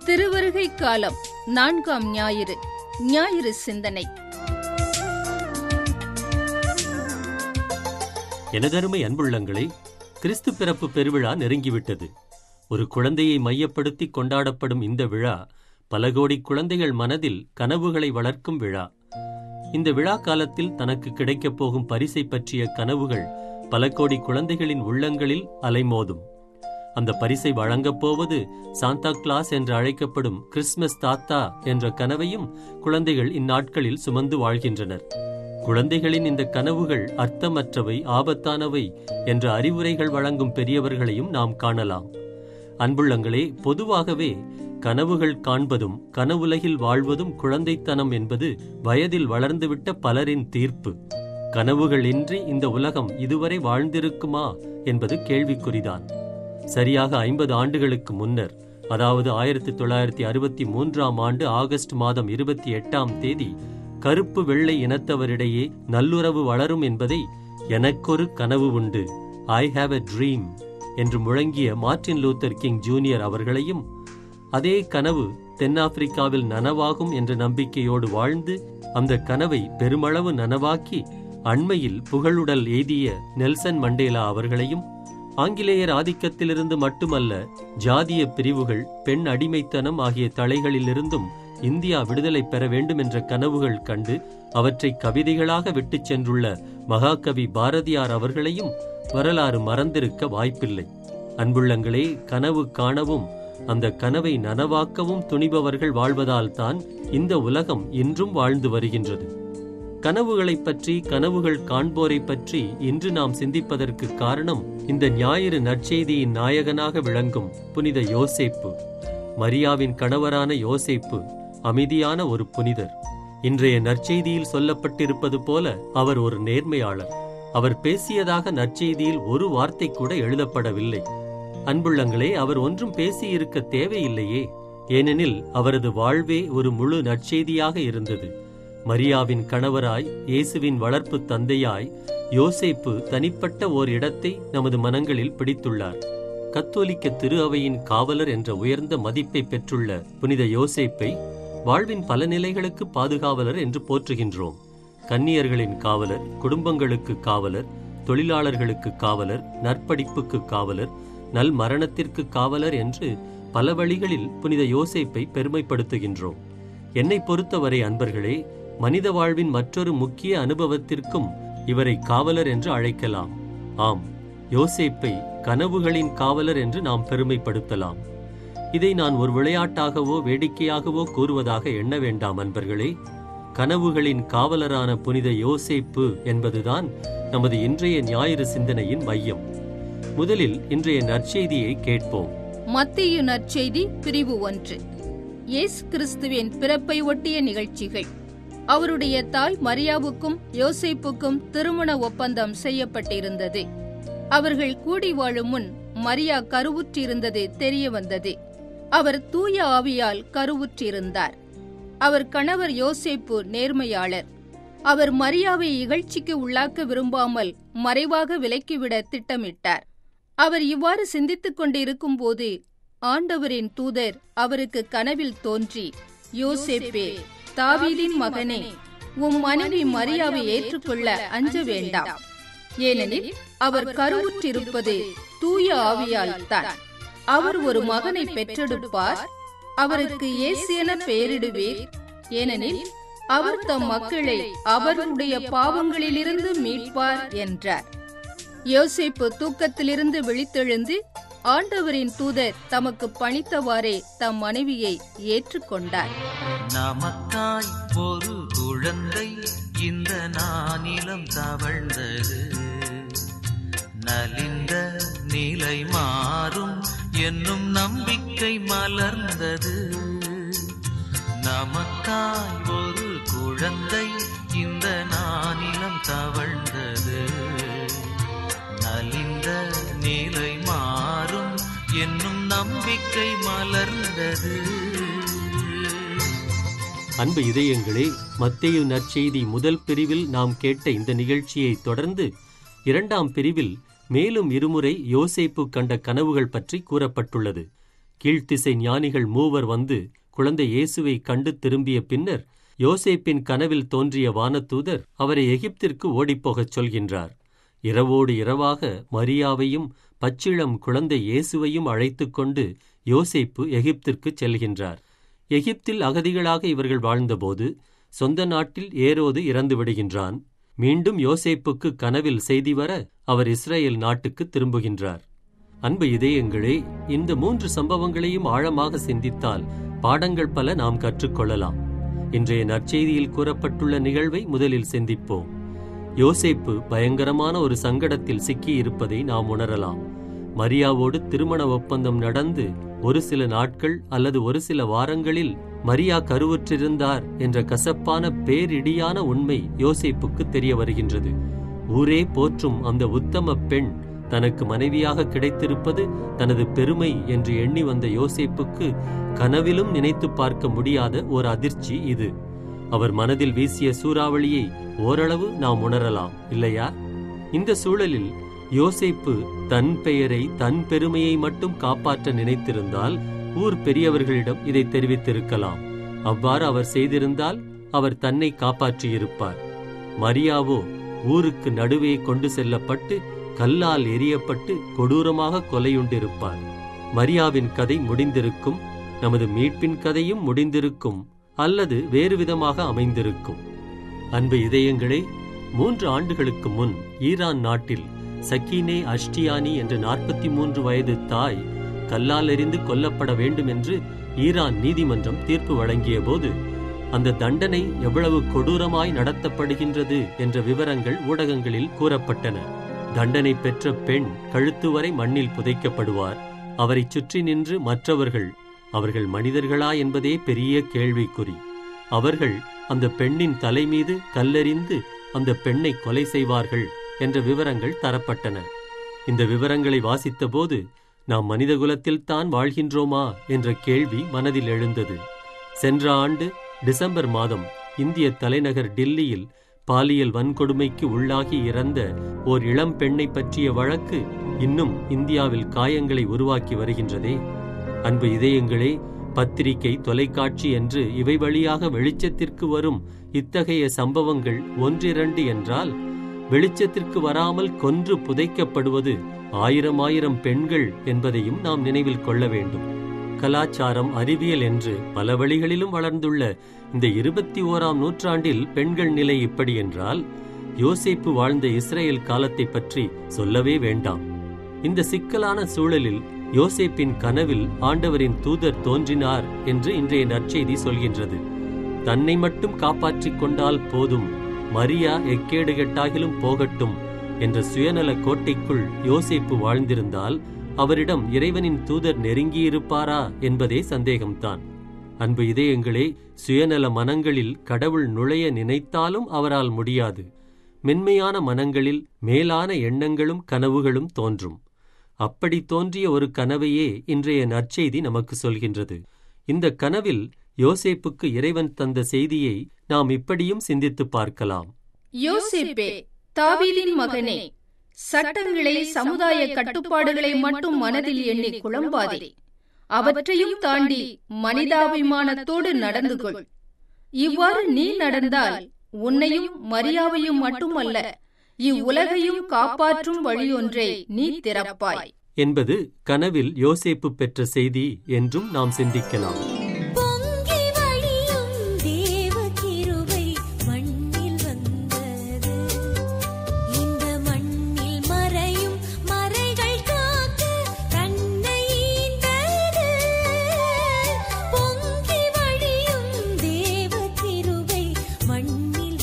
திருவருகை காலம் நான்காம் ஞாயிறு ஞாயிறு சிந்தனை எனதருமை அன்புள்ளங்களே கிறிஸ்து பிறப்பு பெருவிழா நெருங்கிவிட்டது ஒரு குழந்தையை மையப்படுத்தி கொண்டாடப்படும் இந்த விழா பல கோடி குழந்தைகள் மனதில் கனவுகளை வளர்க்கும் விழா இந்த விழா காலத்தில் தனக்கு கிடைக்கப் போகும் பரிசை பற்றிய கனவுகள் பல கோடி குழந்தைகளின் உள்ளங்களில் அலைமோதும் அந்த பரிசை வழங்கப் போவது சாந்தா கிளாஸ் என்று அழைக்கப்படும் கிறிஸ்மஸ் தாத்தா என்ற கனவையும் குழந்தைகள் இந்நாட்களில் சுமந்து வாழ்கின்றனர் குழந்தைகளின் இந்த கனவுகள் அர்த்தமற்றவை ஆபத்தானவை என்ற அறிவுரைகள் வழங்கும் பெரியவர்களையும் நாம் காணலாம் அன்புள்ளங்களே பொதுவாகவே கனவுகள் காண்பதும் கனவுலகில் வாழ்வதும் குழந்தைத்தனம் என்பது வயதில் வளர்ந்துவிட்ட பலரின் தீர்ப்பு கனவுகள் இன்றி இந்த உலகம் இதுவரை வாழ்ந்திருக்குமா என்பது கேள்விக்குறிதான் சரியாக ஐம்பது ஆண்டுகளுக்கு முன்னர் அதாவது ஆயிரத்தி தொள்ளாயிரத்தி அறுபத்தி மூன்றாம் ஆண்டு ஆகஸ்ட் மாதம் இருபத்தி எட்டாம் தேதி கருப்பு வெள்ளை இனத்தவரிடையே நல்லுறவு வளரும் என்பதை எனக்கொரு கனவு உண்டு ஐ ஹாவ் எ ட்ரீம் என்று முழங்கிய மார்ட்டின் லூத்தர் கிங் ஜூனியர் அவர்களையும் அதே கனவு தென்னாப்பிரிக்காவில் நனவாகும் என்ற நம்பிக்கையோடு வாழ்ந்து அந்த கனவை பெருமளவு நனவாக்கி அண்மையில் புகழுடல் எய்திய நெல்சன் மண்டேலா அவர்களையும் ஆங்கிலேயர் ஆதிக்கத்திலிருந்து மட்டுமல்ல ஜாதிய பிரிவுகள் பெண் அடிமைத்தனம் ஆகிய தலைகளிலிருந்தும் இந்தியா விடுதலை பெற வேண்டும் என்ற கனவுகள் கண்டு அவற்றை கவிதைகளாக விட்டுச் சென்றுள்ள மகாகவி பாரதியார் அவர்களையும் வரலாறு மறந்திருக்க வாய்ப்பில்லை அன்புள்ளங்களே கனவு காணவும் அந்த கனவை நனவாக்கவும் துணிபவர்கள் வாழ்வதால் தான் இந்த உலகம் இன்றும் வாழ்ந்து வருகின்றது கனவுகளைப் பற்றி கனவுகள் காண்போரை பற்றி இன்று நாம் சிந்திப்பதற்கு காரணம் இந்த ஞாயிறு நற்செய்தியின் நாயகனாக விளங்கும் புனித யோசேப்பு மரியாவின் கணவரான யோசேப்பு அமைதியான ஒரு புனிதர் இன்றைய நற்செய்தியில் சொல்லப்பட்டிருப்பது போல அவர் ஒரு நேர்மையாளர் அவர் பேசியதாக நற்செய்தியில் ஒரு வார்த்தை கூட எழுதப்படவில்லை அன்புள்ளங்களே அவர் ஒன்றும் பேசியிருக்க தேவையில்லையே ஏனெனில் அவரது வாழ்வே ஒரு முழு நற்செய்தியாக இருந்தது மரியாவின் கணவராய் இயேசுவின் வளர்ப்பு தந்தையாய் யோசேப்பு தனிப்பட்ட ஓர் இடத்தை நமது மனங்களில் பிடித்துள்ளார் கத்தோலிக்க திரு அவையின் காவலர் என்ற உயர்ந்த மதிப்பை பெற்றுள்ள புனித யோசேப்பை வாழ்வின் பல நிலைகளுக்கு பாதுகாவலர் என்று போற்றுகின்றோம் கன்னியர்களின் காவலர் குடும்பங்களுக்கு காவலர் தொழிலாளர்களுக்கு காவலர் நற்படிப்புக்கு காவலர் நல் மரணத்திற்கு காவலர் என்று பல வழிகளில் புனித யோசேப்பை பெருமைப்படுத்துகின்றோம் என்னை பொறுத்தவரை அன்பர்களே மனித வாழ்வின் மற்றொரு முக்கிய அனுபவத்திற்கும் இவரை காவலர் என்று அழைக்கலாம் ஆம் யோசேப்பை கனவுகளின் காவலர் என்று நாம் பெருமைப்படுத்தலாம் இதை நான் ஒரு விளையாட்டாகவோ வேடிக்கையாகவோ கூறுவதாக எண்ண வேண்டாம் அன்பர்களே கனவுகளின் காவலரான புனித யோசேப்பு என்பதுதான் நமது இன்றைய ஞாயிறு சிந்தனையின் மையம் முதலில் இன்றைய நற்செய்தியை கேட்போம் மத்திய நற்செய்தி பிரிவு ஒன்று இயேசு கிறிஸ்துவின் பிறப்பை ஒட்டிய நிகழ்ச்சிகள் அவருடைய தாய் மரியாவுக்கும் யோசேப்புக்கும் திருமண ஒப்பந்தம் செய்யப்பட்டிருந்தது அவர்கள் கூடி வாழும் முன் மரியா கருவுற்றிருந்தது தெரிய வந்தது அவர் தூய ஆவியால் கருவுற்றிருந்தார் அவர் கணவர் யோசேப்பு நேர்மையாளர் அவர் மரியாவை இகழ்ச்சிக்கு உள்ளாக்க விரும்பாமல் மறைவாக விலக்கிவிட திட்டமிட்டார் அவர் இவ்வாறு சிந்தித்துக் கொண்டிருக்கும் போது ஆண்டவரின் தூதர் அவருக்கு கனவில் தோன்றி யோசேப்பே தாவீதின் மகனே உம் மனைவி மரியாவை ஏற்றுக்கொள்ள அஞ்ச வேண்டாம் ஏனெனில் அவர் கருவுற்றிருப்பது தூய ஆவியால் தான் அவர் ஒரு மகனை பெற்றெடுப்பார் அவருக்கு இயேசு என பெயரிடுவீர் ஏனெனில் அவர் தம் மக்களை அவர்களுடைய பாவங்களிலிருந்து மீட்பார் என்றார் யோசேப்பு தூக்கத்திலிருந்து விழித்தெழுந்து ஆண்டவரின் தூதர் தமக்கு பணித்தவாறே தம் மனைவியை ஏற்றுக்கொண்டார் நமக்காய் ஒரு குழந்தை இந்த நானிலம் தவழ்ந்தது நலிந்த நிலை மாறும் என்னும் நம்பிக்கை மலர்ந்தது நமக்காய் ஒரு குழந்தை இந்த நானிலம் தவழ்ந்தது நலிந்த நிலை மாறும் என்னும் நம்பிக்கை மலர்ந்தது அன்பு இதயங்களே மத்தேயு நற்செய்தி முதல் பிரிவில் நாம் கேட்ட இந்த நிகழ்ச்சியை தொடர்ந்து இரண்டாம் பிரிவில் மேலும் இருமுறை யோசேப்பு கண்ட கனவுகள் பற்றி கூறப்பட்டுள்ளது கீழ்த்திசை ஞானிகள் மூவர் வந்து குழந்தை இயேசுவை கண்டு திரும்பிய பின்னர் யோசேப்பின் கனவில் தோன்றிய வானதூதர் அவரை எகிப்திற்கு ஓடிப்போகச் சொல்கின்றார் இரவோடு இரவாக மரியாவையும் பச்சிளம் குழந்தை இயேசுவையும் அழைத்துக் கொண்டு யோசேப்பு எகிப்திற்குச் செல்கின்றார் எகிப்தில் அகதிகளாக இவர்கள் வாழ்ந்தபோது சொந்த நாட்டில் ஏரோது இறந்து விடுகின்றான் மீண்டும் யோசேப்புக்கு கனவில் செய்தி வர அவர் இஸ்ரேல் நாட்டுக்கு திரும்புகின்றார் அன்பு இதயங்களே இந்த மூன்று சம்பவங்களையும் ஆழமாக சிந்தித்தால் பாடங்கள் பல நாம் கற்றுக்கொள்ளலாம் இன்றைய நற்செய்தியில் கூறப்பட்டுள்ள நிகழ்வை முதலில் சிந்திப்போம் யோசேப்பு பயங்கரமான ஒரு சங்கடத்தில் சிக்கியிருப்பதை நாம் உணரலாம் மரியாவோடு திருமண ஒப்பந்தம் நடந்து ஒரு சில நாட்கள் அல்லது ஒரு சில வாரங்களில் மரியா கருவுற்றிருந்தார் என்ற கசப்பான பேரிடியான உண்மை யோசேப்புக்கு தெரிய வருகின்றது ஊரே போற்றும் அந்த உத்தம பெண் தனக்கு மனைவியாக கிடைத்திருப்பது தனது பெருமை என்று எண்ணி வந்த யோசேப்புக்கு கனவிலும் நினைத்து பார்க்க முடியாத ஒரு அதிர்ச்சி இது அவர் மனதில் வீசிய சூறாவளியை ஓரளவு நாம் உணரலாம் இல்லையா இந்த சூழலில் யோசேப்பு தன் பெயரை தன் பெருமையை மட்டும் காப்பாற்ற நினைத்திருந்தால் ஊர் பெரியவர்களிடம் இதை தெரிவித்திருக்கலாம் அவ்வாறு அவர் செய்திருந்தால் அவர் தன்னை காப்பாற்றியிருப்பார் மரியாவோ ஊருக்கு நடுவே கொண்டு செல்லப்பட்டு கல்லால் எரியப்பட்டு கொடூரமாக கொலையுண்டிருப்பார் மரியாவின் கதை முடிந்திருக்கும் நமது மீட்பின் கதையும் முடிந்திருக்கும் அல்லது வேறு விதமாக அமைந்திருக்கும் அன்பு இதயங்களே மூன்று ஆண்டுகளுக்கு முன் ஈரான் நாட்டில் சக்கீனே அஷ்டியானி என்ற நாற்பத்தி மூன்று வயது தாய் கல்லால் எறிந்து கொல்லப்பட வேண்டும் என்று ஈரான் நீதிமன்றம் தீர்ப்பு வழங்கிய போது அந்த தண்டனை எவ்வளவு கொடூரமாய் நடத்தப்படுகின்றது என்ற விவரங்கள் ஊடகங்களில் கூறப்பட்டன தண்டனை பெற்ற பெண் கழுத்து வரை மண்ணில் புதைக்கப்படுவார் அவரைச் சுற்றி நின்று மற்றவர்கள் அவர்கள் மனிதர்களா என்பதே பெரிய கேள்விக்குறி அவர்கள் அந்த பெண்ணின் தலை மீது கல்லெறிந்து அந்த பெண்ணை கொலை செய்வார்கள் என்ற விவரங்கள் தரப்பட்டன இந்த விவரங்களை வாசித்தபோது நாம் மனிதகுலத்தில் தான் வாழ்கின்றோமா என்ற கேள்வி மனதில் எழுந்தது சென்ற ஆண்டு டிசம்பர் மாதம் இந்திய தலைநகர் டில்லியில் பாலியல் வன்கொடுமைக்கு உள்ளாகி இறந்த ஓர் இளம் பெண்ணை பற்றிய வழக்கு இன்னும் இந்தியாவில் காயங்களை உருவாக்கி வருகின்றதே அன்பு இதயங்களே பத்திரிகை தொலைக்காட்சி என்று இவை வழியாக வெளிச்சத்திற்கு வரும் இத்தகைய சம்பவங்கள் ஒன்றிரண்டு என்றால் வெளிச்சத்திற்கு வராமல் கொன்று புதைக்கப்படுவது ஆயிரம் ஆயிரம் பெண்கள் என்பதையும் நாம் நினைவில் கொள்ள வேண்டும் கலாச்சாரம் அறிவியல் என்று பல வழிகளிலும் வளர்ந்துள்ள இந்த இருபத்தி ஓராம் நூற்றாண்டில் பெண்கள் நிலை இப்படி என்றால் யோசேப்பு வாழ்ந்த இஸ்ரேல் காலத்தை பற்றி சொல்லவே வேண்டாம் இந்த சிக்கலான சூழலில் யோசேப்பின் கனவில் ஆண்டவரின் தூதர் தோன்றினார் என்று இன்றைய நற்செய்தி சொல்கின்றது தன்னை மட்டும் காப்பாற்றிக் கொண்டால் போதும் மரியா எக்கேடு கெட்டாகிலும் போகட்டும் என்ற சுயநல கோட்டைக்குள் யோசேப்பு வாழ்ந்திருந்தால் அவரிடம் இறைவனின் தூதர் நெருங்கியிருப்பாரா என்பதே சந்தேகம்தான் அன்பு இதயங்களே சுயநல மனங்களில் கடவுள் நுழைய நினைத்தாலும் அவரால் முடியாது மென்மையான மனங்களில் மேலான எண்ணங்களும் கனவுகளும் தோன்றும் அப்படி தோன்றிய ஒரு கனவையே இன்றைய நற்செய்தி நமக்கு சொல்கின்றது இந்த கனவில் யோசேப்புக்கு இறைவன் தந்த செய்தியை நாம் இப்படியும் சிந்தித்துப் பார்க்கலாம் யோசேப்பே தாவீதின் மகனே சட்டங்களை சமுதாய கட்டுப்பாடுகளை மட்டும் மனதில் எண்ணி குழம்பாதே அவற்றையும் தாண்டி மனிதாபிமானத்தோடு நடந்து கொள் இவ்வாறு நீ நடந்தால் உன்னையும் மரியாவையும் மட்டுமல்ல இவ்வுலகையும் காப்பாற்றும் வழியொன்றை நீ திறப்பாய் என்பது கனவில் யோசேப்பு பெற்ற செய்தி என்றும் நாம் சிந்திக்கலாம் பொங்கி வழியும் தேவ கிருபை மண்ணில் வந்தது இந்த மண்ணில் மறையும் மறைகள் காக்க தன்னை ஈந்தது பொங்கி வழியும் தேவ கிருபை மண்ணில்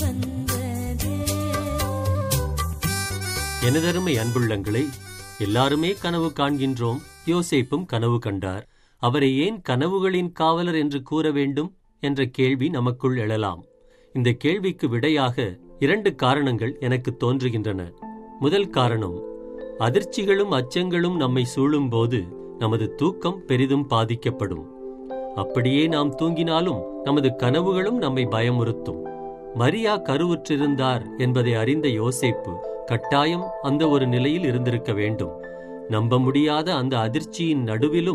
வந்தது எனதருமை அன்புள்ளங்களே எல்லாருமே கனவு காண்கின்றோம் யோசேப்பும் கனவு கண்டார் அவரை ஏன் கனவுகளின் காவலர் என்று கூற வேண்டும் என்ற கேள்வி நமக்குள் எழலாம் இந்த கேள்விக்கு விடையாக இரண்டு காரணங்கள் எனக்கு தோன்றுகின்றன முதல் காரணம் அதிர்ச்சிகளும் அச்சங்களும் நம்மை சூழும்போது நமது தூக்கம் பெரிதும் பாதிக்கப்படும் அப்படியே நாம் தூங்கினாலும் நமது கனவுகளும் நம்மை பயமுறுத்தும் மரியா கருவுற்றிருந்தார் என்பதை அறிந்த யோசேப்பு கட்டாயம் அந்த ஒரு நிலையில் இருந்திருக்க வேண்டும் நம்ப முடியாத அந்த அதிர்ச்சியின் நடுவிலும்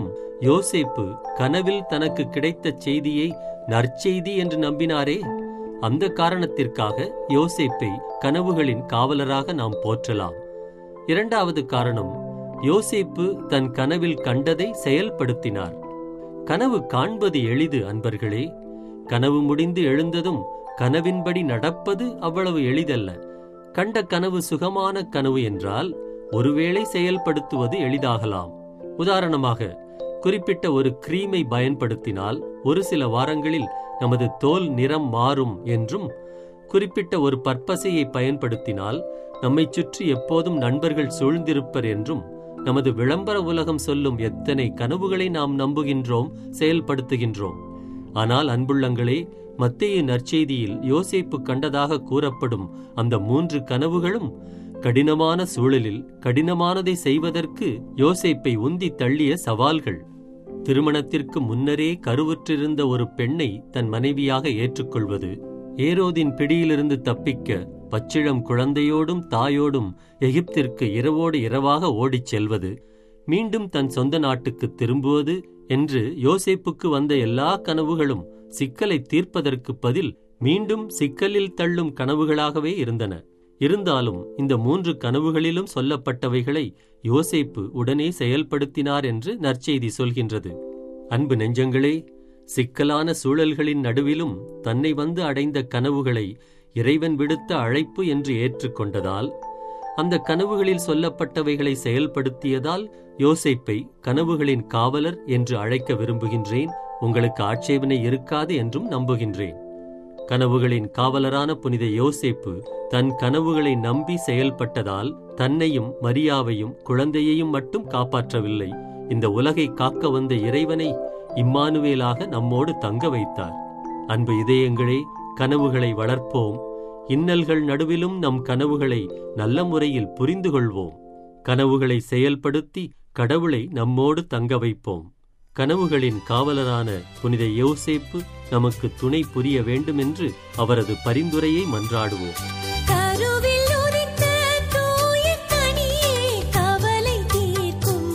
யோசேப்பு கனவில் தனக்கு கிடைத்த செய்தியை நற்செய்தி என்று நம்பினாரே அந்த காரணத்திற்காக யோசேப்பை கனவுகளின் காவலராக நாம் போற்றலாம் இரண்டாவது காரணம் யோசேப்பு தன் கனவில் கண்டதை செயல்படுத்தினார் கனவு காண்பது எளிது அன்பர்களே கனவு முடிந்து எழுந்ததும் கனவின்படி நடப்பது அவ்வளவு எளிதல்ல கண்ட கனவு சுகமான கனவு என்றால் ஒருவேளை செயல்படுத்துவது எளிதாகலாம் உதாரணமாக குறிப்பிட்ட ஒரு கிரீமை பயன்படுத்தினால் ஒரு சில வாரங்களில் நமது தோல் நிறம் மாறும் என்றும் குறிப்பிட்ட ஒரு பற்பசையை பயன்படுத்தினால் நம்மைச் சுற்றி எப்போதும் நண்பர்கள் சூழ்ந்திருப்பர் என்றும் நமது விளம்பர உலகம் சொல்லும் எத்தனை கனவுகளை நாம் நம்புகின்றோம் செயல்படுத்துகின்றோம் ஆனால் அன்புள்ளங்களே மத்தேயு நற்செய்தியில் யோசேப்பு கண்டதாக கூறப்படும் அந்த மூன்று கனவுகளும் கடினமான சூழலில் கடினமானதை செய்வதற்கு யோசேப்பை உந்தி தள்ளிய சவால்கள் திருமணத்திற்கு முன்னரே கருவுற்றிருந்த ஒரு பெண்ணை தன் மனைவியாக ஏற்றுக்கொள்வது ஏரோதின் பிடியிலிருந்து தப்பிக்க பச்சிளம் குழந்தையோடும் தாயோடும் எகிப்திற்கு இரவோடு இரவாக ஓடிச் செல்வது மீண்டும் தன் சொந்த நாட்டுக்கு திரும்புவது என்று யோசேப்புக்கு வந்த எல்லா கனவுகளும் சிக்கலை தீர்ப்பதற்கு பதில் மீண்டும் சிக்கலில் தள்ளும் கனவுகளாகவே இருந்தன இருந்தாலும் இந்த மூன்று கனவுகளிலும் சொல்லப்பட்டவைகளை யோசேப்பு உடனே செயல்படுத்தினார் என்று நற்செய்தி சொல்கின்றது அன்பு நெஞ்சங்களே சிக்கலான சூழல்களின் நடுவிலும் தன்னை வந்து அடைந்த கனவுகளை இறைவன் விடுத்த அழைப்பு என்று ஏற்றுக்கொண்டதால் அந்த கனவுகளில் சொல்லப்பட்டவைகளை செயல்படுத்தியதால் யோசேப்பை கனவுகளின் காவலர் என்று அழைக்க விரும்புகின்றேன் உங்களுக்கு ஆட்சேபனை இருக்காது என்றும் நம்புகின்றேன் கனவுகளின் காவலரான புனித யோசேப்பு தன் கனவுகளை நம்பி செயல்பட்டதால் தன்னையும் மரியாவையும் குழந்தையையும் மட்டும் காப்பாற்றவில்லை இந்த உலகை காக்க வந்த இறைவனை இம்மானுவேலாக நம்மோடு தங்க வைத்தார் அன்பு இதயங்களே கனவுகளை வளர்ப்போம் இன்னல்கள் நடுவிலும் நம் கனவுகளை நல்ல முறையில் புரிந்து கொள்வோம் கனவுகளை செயல்படுத்தி கடவுளை நம்மோடு தங்க வைப்போம் கனவுகளின் காவலரான புனித யோசேப்பு நமக்கு துணை புரிய வேண்டுமென்று அவரது பரிந்துரையை மன்றாடுவோம் கருவில் உதித்த தூய கனியே கவலை தீர்க்கும்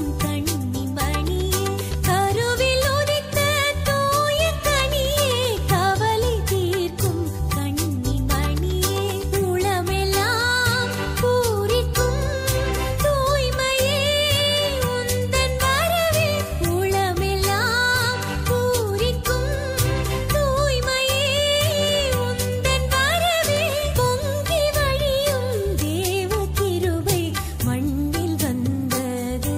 கன்னிமணியே கருவில் உதித்த தூய கனியே கவலை தீர்க்கும் கன்னிமணியே உளமெல்லாம் பூரிக்கும் தூய்மையே உந்தன் வரவே உளமெல்லாம் பூரிக்கும் தூய்மையே உந்தன் வரவே பொங்கி வழியும் தேவ கிருபை மண்ணில் வந்தது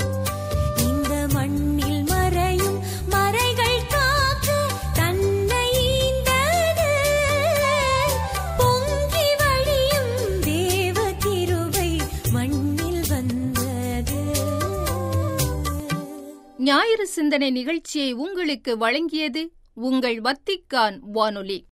இந்த மண்ணில் மறையும் மறைகள் காக்க தன்னை ஈந்தது பொங்கி வழியும் தேவ கிருபை மண்ணில் வந்தது ஞாயிறு சிந்தனை நிகழ்ச்சியை உங்களுக்கு வழங்கியது உங்கள் வத்திக்கான் வானொலி